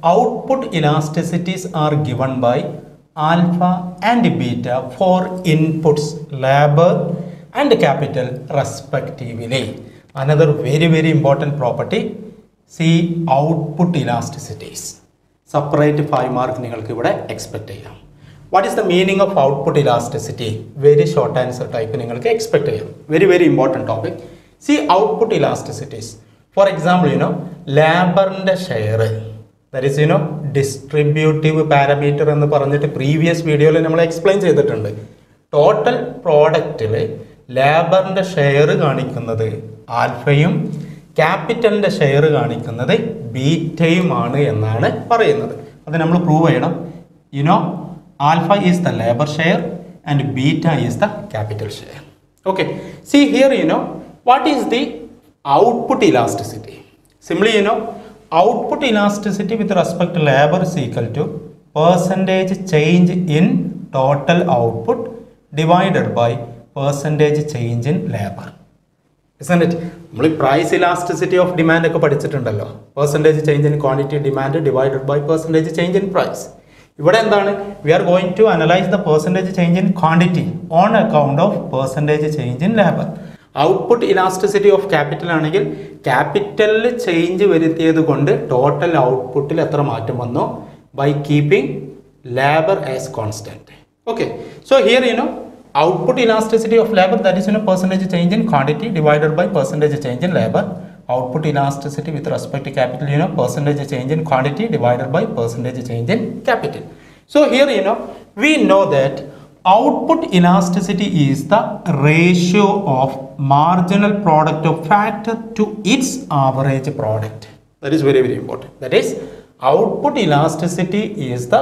output elasticities are given by alpha and beta for inputs labor and capital respectively another very very important property see output elasticities separate five mark നിങ്ങൾക്ക് ഇവിടെ expect ചെയ്യാം what is the meaning of output elasticity very short answer type നിങ്ങൾക്ക് expect ചെയ്യാം very very important topic see output elasticities for example you know ലേബറിൻ്റെ share that is you know distributive parameter എന്ന് പറഞ്ഞിട്ട് previous വീഡിയോയിൽ നമ്മൾ എക്സ്പ്ലെയിൻ ചെയ്തിട്ടുണ്ട് total പ്രോഡക്റ്റിൽ ലേബറിൻ്റെ share കാണിക്കുന്നത് ആൽഫയും ക്യാപിറ്റലിൻ്റെ share കാണിക്കുന്നത് ബീറ്റയുമാണ് എന്നാണ് പറയുന്നത് അത് നമ്മൾ പ്രൂവ് ചെയ്യണം you know alpha is the labour share and beta is the capital share okay see here you know what is the output elasticity simply you know output elasticity with respect to labour is equal to percentage change in total output divided by percentage change in labor isn't it നമ്മൾ price elasticity of demand ഒക്കെ പഠിച്ചിട്ടുണ്ടല്ലോ percentage change in quantity demand divided by percentage change in price ഇവിടെ എന്താണ് we are going to analyse the percentage change in quantity on account of percentage change in labour output elasticity of capital ആണെങ്കിൽ ക്യാപിറ്റലിൽ change വരുത്തിയത് കൊണ്ട് total ഔട്ട്പുട്ടിൽ എത്ര മാറ്റം വന്നു by keeping labour as constant okay so here you know output elasticity of labor that is you know percentage change in quantity divided by percentage change in labor output elasticity with respect to capital you know percentage change in quantity divided by percentage change in capital so here you know we know that output elasticity is the ratio of marginal product of factor to its average product that is very very important that is output elasticity is the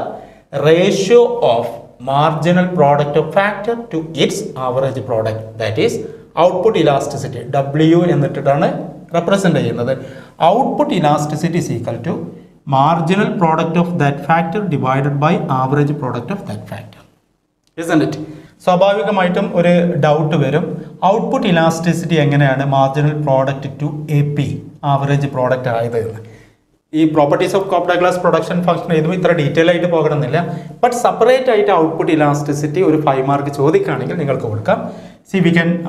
ratio of marginal product of factor to its average product that is output elasticity w എന്നിട്ടിട്ടാണ് represent ചെയ്യുന്നത് output elasticity is equal to marginal product of that factor divided by average product of that factor isn't it സ്വാഭാവികമായിട്ടും ഒരു doubt വരും output elasticity എങ്ങനെയാണ് marginal product to A P average product ആയത് എന്ന് ഈ properties of Cobb Douglas production function എഴുതുമ്പോൾ ഇത്ര detail ആയിട്ട് പോകണമെന്നില്ല ബട്ട് സെപ്പറേറ്റ് ആയിട്ട് ഔട്ട്പുട്ട് ഇലാസ്റ്റിസിറ്റി ഒരു ഫൈവ് മാർക്ക് ചോദിക്കുകയാണെങ്കിൽ നിങ്ങൾക്ക് കൊടുക്കാം see we can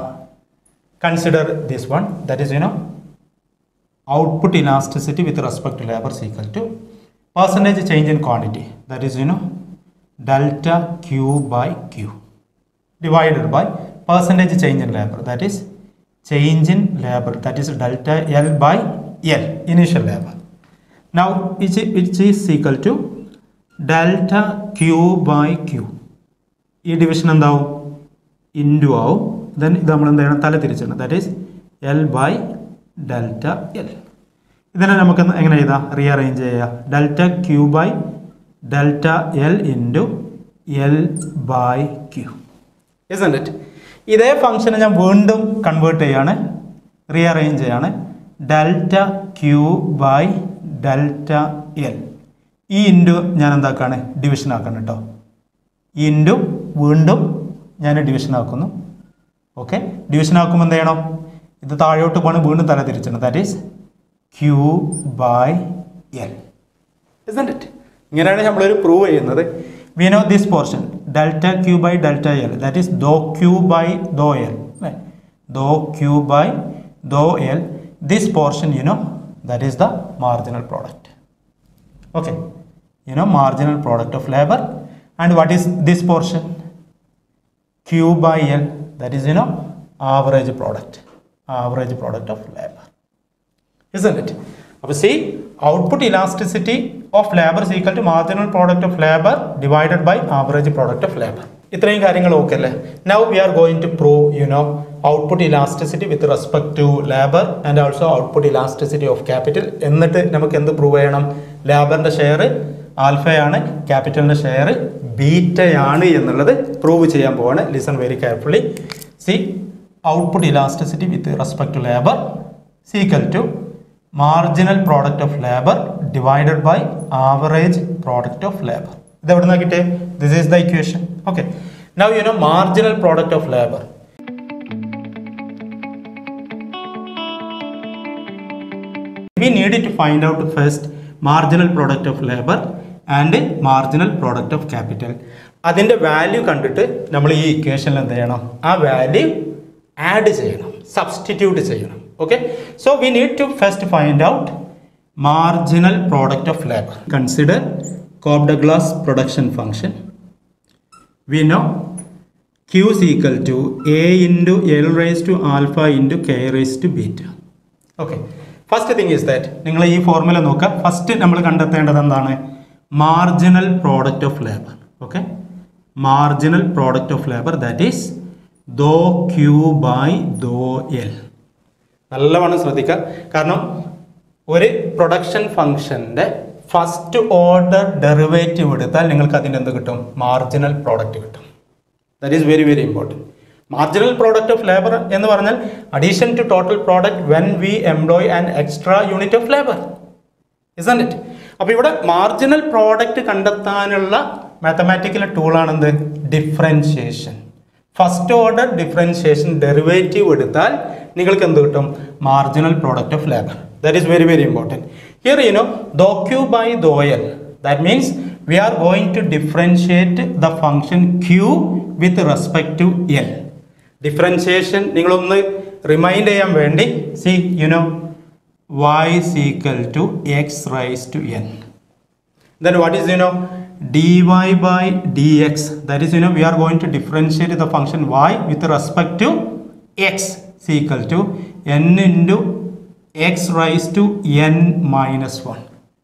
consider this one that is you know output elasticity with respect to labor is equal to percentage change in quantity that is you know delta q by q divided by percentage change in labor that is change in labor that is delta l by l initial labor now which i- which is equal to delta q by q ഈ division എന്താവും into ആവും then ഇത് നമ്മൾ എന്ത് ചെയ്യണം തല തിരിച്ചിടണം that is L by delta L ഇതിനെ നമുക്ക് എങ്ങനെ എഴുതാം റീഅറേഞ്ച് ചെയ്യാം delta Q by delta L into L by Q isn't it ഇതേ ഫംഗ്ഷനെ ഞാൻ വീണ്ടും കൺവേർട്ട് ചെയ്യാണ് റീഅറേഞ്ച് ചെയ്യാണ് delta Q by delta L ഈ ഇൻറ്റു ഞാൻ എന്താക്കാണ് ഡിവിഷൻ ആക്കണം കേട്ടോ ഈ ഇൻറ്റു വീണ്ടും ഞാൻ ഡിവിഷൻ ആക്കുന്നു ഓക്കെ ഡിവിഷൻ ആക്കുമ്പോൾ എന്ത് ചെയ്യണം ഇത് താഴോട്ട് പോകണം വീണ്ടും തല തിരിച്ചണം that is Q by L isn't it ഇങ്ങനെയാണ് നമ്മളൊരു പ്രൂവ് ചെയ്യുന്നത് we know this portion delta Q by delta L that is do Q by do L അല്ലേ do Q by do L this portion you know that is the marginal product okay you know marginal product of labor and what is this portion q by l that is you know average product average product of labor isn't it അപ്പോൾ see output elasticity of labour is equal to marginal product of labor divided by average product of labor ഇത്രയും കാര്യങ്ങൾ okay അല്ലേ now we are going to prove you know output elasticity with respect to labour and also output elasticity of capital എന്നിട്ട് നമുക്ക് എന്ത് prove ചെയ്യണം ലേബറിൻ്റെ share ആൽഫയാണ് ക്യാപിറ്റലിൻ്റെ share ബീറ്റയാണ് എന്നുള്ളത് prove ചെയ്യാൻ പോവാണ് listen very carefully see output elasticity with respect to labour is equal to marginal product of labour divided by average product of labour ഇത് എവിടെ നിന്നാണ് കിട്ടിയേ this is the equation okay now you know marginal product of labour we need to find out first marginal product of labour and marginal product of capital അതിൻ്റെ value കണ്ടിട്ട് നമ്മൾ ഈ ഇക്വേഷനിൽ എന്ത് ചെയ്യണം ആ വാല്യൂ ആഡ് ചെയ്യണം സബ്സ്റ്റിറ്റ്യൂട്ട് ചെയ്യണം okay so we need to first find out marginal product of labour consider Cobb Douglas production function we know q is equal to a into l raised to alpha into k raised to beta okay first thing is that നിങ്ങൾ ഈ formula നോക്കുക first നമ്മൾ കണ്ടെത്തേണ്ടത് എന്താണ് marginal product of labour okay marginal product of labour that is do Q by do L നല്ലവണ്ണം ശ്രദ്ധിക്കുക കാരണം ഒരു പ്രൊഡക്ഷൻ ഫംഗ്ഷൻ്റെ ഫസ്റ്റ് ഓർഡർ ഡെറിവേറ്റീവ് എടുത്താൽ നിങ്ങൾക്ക് അതിൻ്റെ എന്ത് കിട്ടും മാർജിനൽ പ്രോഡക്റ്റ് കിട്ടും that is very very important marginal product of labour എന്ന് പറഞ്ഞാൽ addition to total product when we employ and extra unit of labour isn't it അപ്പോൾ ഇവിടെ മാർജിനൽ പ്രോഡക്റ്റ് കണ്ടെത്താനുള്ള മാത്തമാറ്റിക്കൽ ടൂളാണ് എന്ത് differentiation first order differentiation derivative എടുത്താൽ നിങ്ങൾക്ക് എന്ത് കിട്ടും marginal product of labour that is very very important here you know do Q by do L that means we are going to differentiate the function Q with respect to L differentiation നിങ്ങളൊന്ന് remind ചെയ്യാൻ വേണ്ടി see you know y is equal to x raised to n. Then what is you know dy by dx that is you know we are going to differentiate the function y with respect to x is equal to n into x raised to n minus 1.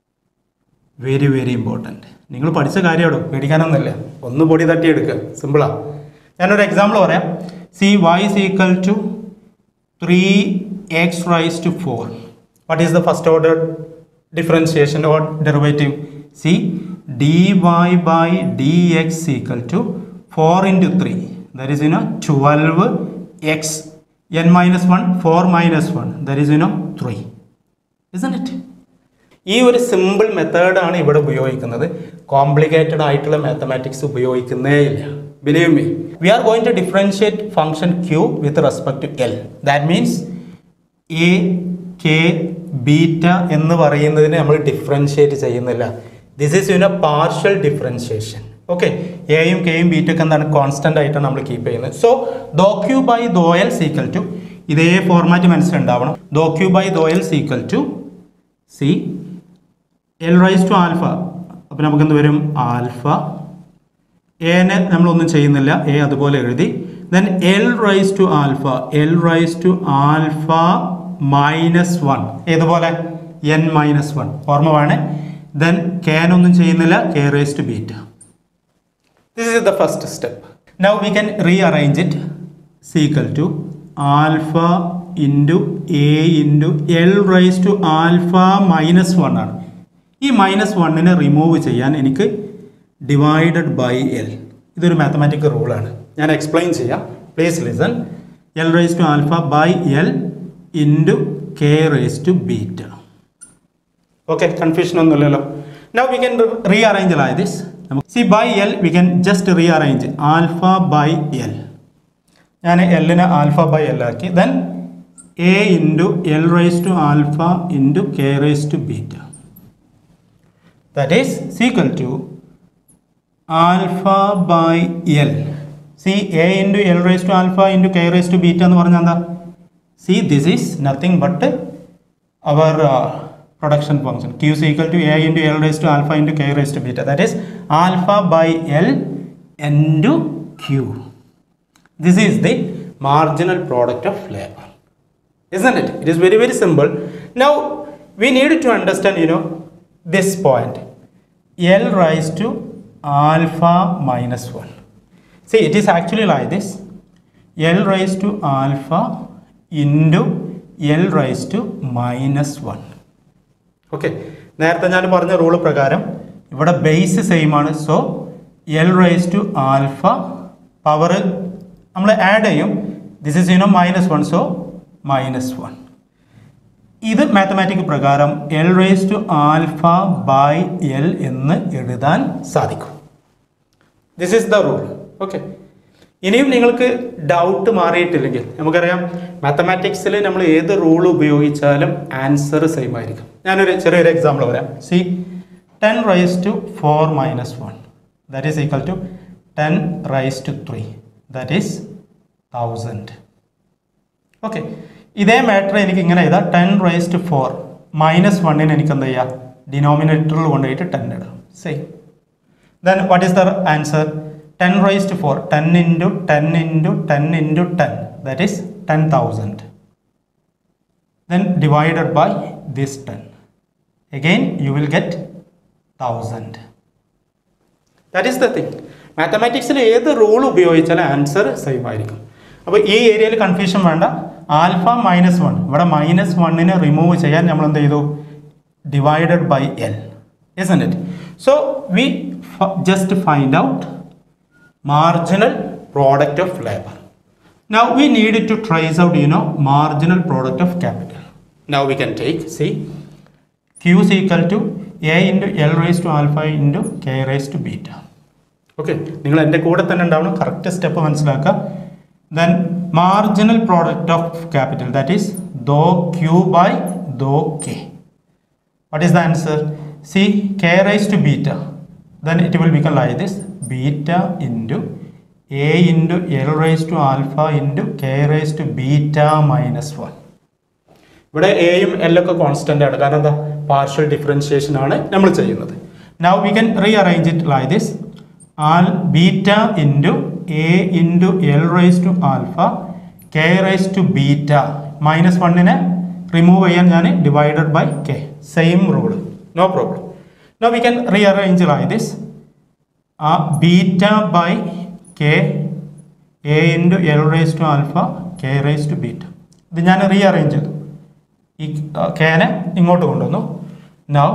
Very very important നിങ്ങൾ പഠിച്ച കാര്യമാണോ പേടിക്കാനൊന്നുമില്ല ഒന്ന് പൊടി തട്ടിയെടുക്കുക സിമ്പിളാ ഞാനൊരു example പറയാം see y is equal to three x raise to four what is the first order differentiation or derivative see dy by dx equal to 4 into 3 that is you know 12 x n minus 1 4 minus 1 that is you know 3 isn't it ഈ ഒരു simple മെത്തേഡാണ് ഇവിടെ ഉപയോഗിക്കുന്നത് complicated ആയിട്ടുള്ള mathematics ഉപയോഗിക്കുന്നേ ഇല്ല believe me we are going to differentiate function Q with respect to L that means A K beta എന്ന് പറയുന്നതിനെ നമ്മൾ ഡിഫറൻഷിയേറ്റ് ചെയ്യുന്നില്ല this is you know partial differentiation okay എയും കെയും ബീറ്റൊക്കെ എന്താണ് കോൺസ്റ്റന്റ് ആയിട്ടാണ് നമ്മൾ കീപ്പ് ചെയ്യുന്നത് so do Q by do L is equal to ഇതേ ഫോർമാറ്റ് മനസ്സിലുണ്ടാവണം do Q by do L is equal to see L raise to alpha അപ്പം നമുക്ക് എന്ത് വരും ആൽഫ എനെ നമ്മളൊന്നും ചെയ്യുന്നില്ല എ അതുപോലെ എഴുതി then L raise to alpha L raise to alpha minus one ഏതുപോലെ എൻ മൈനസ് വൺ ഓർമ്മ വേണേ ദെൻ കേനൊന്നും ചെയ്യുന്നില്ല K raise to beta this is the first step now we can rearrange it is equal to alpha into A into L raise to alpha minus one ആണ് ഈ minus വണ്ണിനെ remove ചെയ്യാൻ എനിക്ക് divided by L ഇതൊരു mathematical റൂളാണ് ഞാൻ explain ചെയ്യാം please listen L raise to alpha by L into K raise to beta okay confusion ഒന്നുമില്ലല്ലോ now we can rearrange like this see by L we can just rearrange alpha by L ഞാൻ എല്ലിനെ alpha by L ആക്കി then A into L raise to alpha into K raise to beta that is equal to alpha by L see A into L raise to alpha into K raise to beta എന്ന് പറഞ്ഞാൽ എന്താ see this is nothing but our production function Q is equal to a into l raised to alpha into k raised to beta that is alpha by l into q this is the marginal product of labor isn't it it is very very simple now we need to understand you know this point l raised to alpha minus 1 see it is actually like this l raised to alpha into l raised to minus 1 okay നേരത്തെ ഞാൻ പറഞ്ഞ rule പ്രകാരം ഇവിടെ base same ആണ് so L raise to alpha power നമ്മൾ add ചെയ്യും this is you know minus one so minus one ഇത് mathematic പ്രകാരം L raise to alpha by L എന്ന് എഴുതാൻ സാധിക്കും this is the rule okay ഇനിയും നിങ്ങൾക്ക് ഡൗട്ട് മാറിയിട്ടില്ലെങ്കിൽ നമുക്കറിയാം മാത്തമാറ്റിക്സിൽ നമ്മൾ ഏത് റൂൾ ഉപയോഗിച്ചാലും ആൻസർ സെയിം ആയിരിക്കും ഞാനൊരു ചെറിയൊരു എക്സാമ്പിൾ പറയാം see ten raise to four minus one that is equal to ten raise to three that is thousand okay ഇതേ മാറ്റർ എനിക്ക് ഇങ്ങനെ എഴുതാം ten raise to four minus വണ്ണിന് എനിക്ക് എന്താ ചെയ്യുക ഡിനോമിനേറ്ററിൽ കൊണ്ടുപോയിട്ട് ടെൻ ഇടാം same then what is the answer ten raise to four ten into ten into ten into ten that is ten thousand then divided by this ten again you will get thousand that is the thing മാത്തമാറ്റിക്സിൽ ഏത് rule ഉപയോഗിച്ചാലും answer same ആയിരിക്കും അപ്പോൾ ഈ ഏരിയയിൽ confusion വേണ്ട alpha minus one ഇവിടെ minus വണ്ണിനെ റിമൂവ് ചെയ്യാൻ നമ്മൾ എന്ത് ചെയ്തു divided by L isn't it so we f- just find out marginal product of labor now we need to trace out you know marginal product of capital now we can take see q is equal to a into l raised to alpha into k raised to beta okay നിങ്ങൾ എൻ്റെ കൂടെ തന്നെ ഉണ്ടാവണം correct step മനസ്സിലാക്കുക then marginal product of capital that is do Q by do K what is the answer see k raised to beta then it will become like this beta into a into l raised to alpha into k raised to beta minus 1 ഇവിടെ എയും L ഒക്കെ constant ആണ് കാരണം എന്താ partial differentiation ആണ് നമ്മൾ ചെയ്യുന്നത് now we can rearrange it like this ആൽ beta into A into L raise to alpha K raise to beta minus വണ്ണിനെ റിമൂവ് ചെയ്യാൻ ഞാൻ divided by K same rule no problem no we can rearrange like this ആ beta by K A into L raise to alpha K raise to beta ഇത് ഞാൻ rearrange ചെയ്തു ഈ കെനെ ഇങ്ങോട്ട് കൊണ്ടുവന്നു now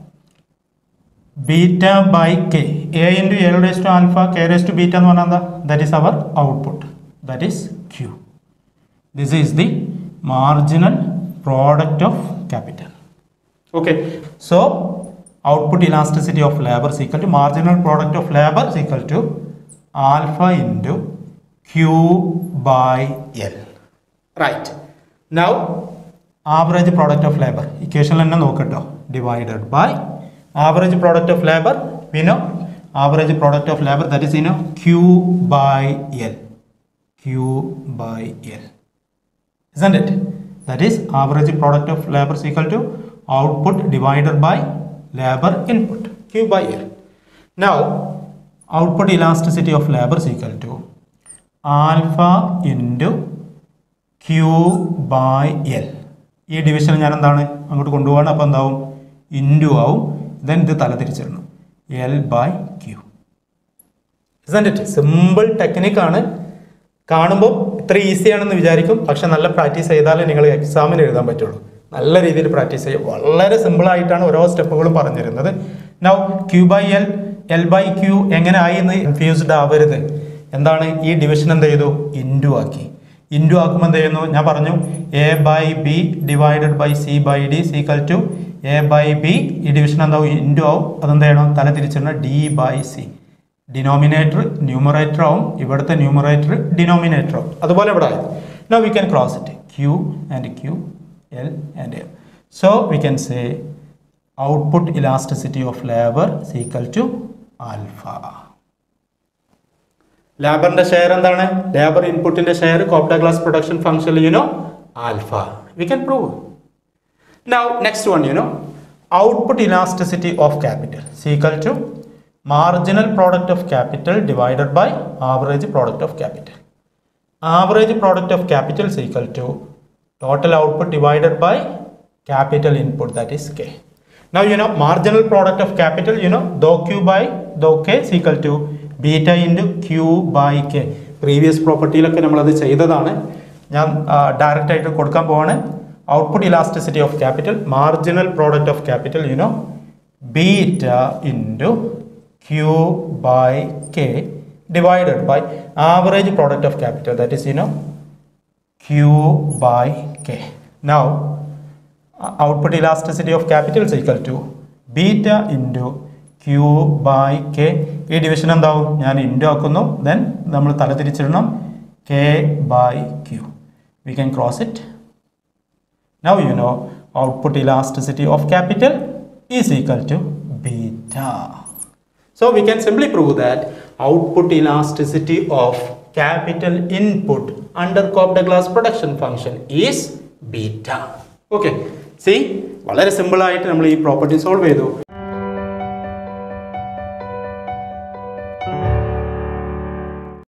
beta by K A into L raise to alpha K raise to beta എന്ന് പറഞ്ഞാൽ എന്താ that is our output that is Q this is the marginal product of capital okay so output elasticity of labor is equal to marginal product of labor is equal to alpha into q by l right now average product of labor equation തന്നെ നോക്കട്ടോ divided by average product of labor we know average product of labor that is you know q by l q by l isn't it? That is average product of labor is equal to output divided by labor input Q by L. Now output elasticity of labor is equal to alpha into Q by L. ഈ division ഞാൻ എന്താണ് അങ്ങോട്ട് കൊണ്ടുപോകണം അപ്പോൾ എന്താവും into ആവും then ഇത് തല തിരിച്ചിടണം L by Q isn't it simple ടെക്നിക്കാണ് കാണുമ്പോൾ ഇത്ര ഈസി ആണെന്ന് വിചാരിക്കും പക്ഷെ നല്ല പ്രാക്ടീസ് ചെയ്താലേ നിങ്ങൾ എക്സാമിന് എഴുതാൻ പറ്റുള്ളൂ നല്ല രീതിയിൽ പ്രാക്ടീസ് ചെയ്യും വളരെ സിമ്പിൾ ആയിട്ടാണ് ഓരോ സ്റ്റെപ്പുകളും പറഞ്ഞിരുന്നത് now Q by L L by Q എങ്ങനെ ആയി എന്ന് കൺഫ്യൂസ്ഡ് ആവരുത് എന്താണ് ഈ ഡിവിഷൻ എന്ത് ചെയ്തു ഇൻറ്റു ആക്കി ഇൻറ്റു ആക്കുമ്പോൾ എന്ത് ചെയ്യുന്നു ഞാൻ പറഞ്ഞു A by B divided by C by D is equal to A by B ഈ ഡിവിഷൻ എന്താവും ഇൻറ്റു ആവും അതെന്ത് ചെയ്യണം തല തിരിച്ചിടണം D by C denominator numerator ആവും ഇവിടുത്തെ ന്യൂമറേറ്റർ ഡിനോമിനേറ്റർ ആവും അതുപോലെ ഇവിടെ ആയത് no we can cross it Q and Q L and L so we can say output elasticity of labour is equal to alpha ലേബറിന്റെ ഷെയർ എന്താണ് ലേബർ ഇൻപുട്ടിന്റെ share Cobb Douglas production function you know alpha we can prove Now, next one, you know, output elasticity of capital is equal to marginal product of capital divided by average product of capital. Average product of capital is equal to total output divided by capital input, that is K. Now, you know, marginal product of capital, you know, dou Q by dou K is equal to beta into Q by K. Previous പ്രോപ്പർട്ടിയിലൊക്കെ നമ്മളത് ചെയ്തതാണ് ഞാൻ direct ആയിട്ട് കൊടുക്കാൻ പോവാണ് output elasticity of capital marginal product of capital you know beta into Q by K divided by average product of capital that is you know Q by K now output elasticity of capital is equal to beta into Q by K ഈ division എന്താവും ഞാൻ into ആക്കുന്നു then നമ്മൾ തല തിരിച്ചിടണം K by Q we can cross it Now you know output elasticity of capital is equal to beta. So we can simply prove that output elasticity of capital input under Cobb-Douglas production function is beta. Okay. See, വളരെ simple ആയിട്ട് നമ്മൾ ഈ property solve ചെയ്തു